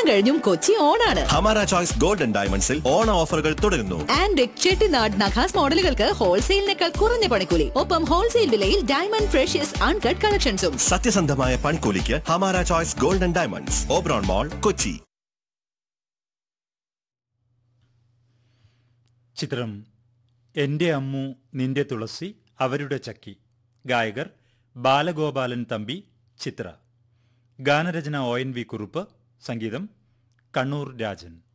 കഴിഞ്ഞും കൊച്ചി ഓണാണ് ഹമാര ചോയ്സ് ഗോൾഡൻ ഡയമണ്ട്സിൽ ഓണ ഓഫറുകൾ തുടരുന്നു ആൻഡ് ചെട്ടിനാട് നഖാസ് മോഡലുകൾക്ക് ഹോൾസെയിലിനേക്കാൾ കുറഞ്ഞ പണിക്കൂലി ഒപ്പം ഹോൾസെയിൽ വിലയിൽ ഡയമണ്ട് ഫ്രഷ്യസ് അൺകട്ട് കളക്ഷൻസും സത്യസന്ധമായ പണിക്കൂലിക്ക് ഹമാര choice golden diamonds Oberon mall Kochi ചിത്രം എൻ്റെ അമ്മു നിന്റെ തുളസി അവരുടെ ചക്കി ഗായകർ ബാലഗോപാലൻ തമ്പി ചിത്ര ഗാനരചന ഒ എൻ വി കുറുപ്പ് സംഗീതം കണ്ണൂർ രാജൻ